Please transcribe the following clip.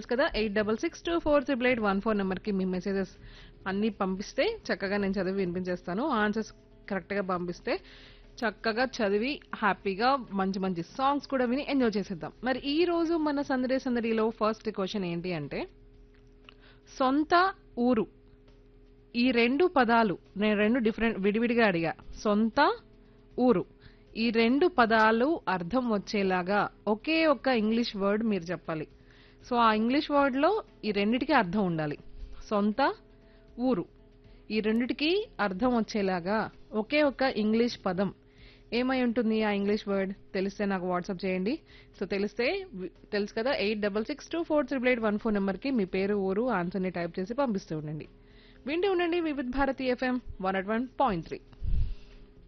కదా eight double six two four triple eight one four నెంబర్కి మీ మెసేజెస్ అన్నీ పంపిస్తే చక్కగా నేను చదివి వినిపించేస్తాను ఆన్సర్స్ కరెక్ట్గా పంపిస్తే చక్కగా చదివి హ్యాపీగా మంచి మంచి సాంగ్స్ కూడా విని ఎంజాయ్ చేసేద్దాం మరి ఈ రోజు మన సందడి సందడిలో ఫస్ట్ క్వశ్చన్ ఏంటి అంటే సొంత ఊరు ఈ రెండు పదాలు నేను రెండు డిఫరెంట్ విడివిడిగా అడిగా సొంత ఊరు ఈ రెండు పదాలు అర్థం వచ్చేలాగా ఒకే ఒక్క ఇంగ్లీష్ వర్డ్ మీరు చెప్పాలి సో ఆ ఇంగ్లీష్ వర్డ్లో ఈ రెండిటికి అర్థం ఉండాలి సొంత ఊరు ఈ రెండిటికి అర్థం వచ్చేలాగా ఒకే ఒక్క ఇంగ్లీష్ పదం ఏమై ఉంటుంది ఆ ఇంగ్లీష్ వర్డ్ తెలిస్తే నాకు వాట్సాప్ చేయండి సో తెలిస్తే వి- తెలుసు కదా eight double six two four triple eight one four నెంబర్కి మీ పేరు ఊరు ఆన్సర్ని టైప్ చేసి పంపిస్తూ ఉండండి వింటూ ఉండండి Vividh Bharati FM one at one point three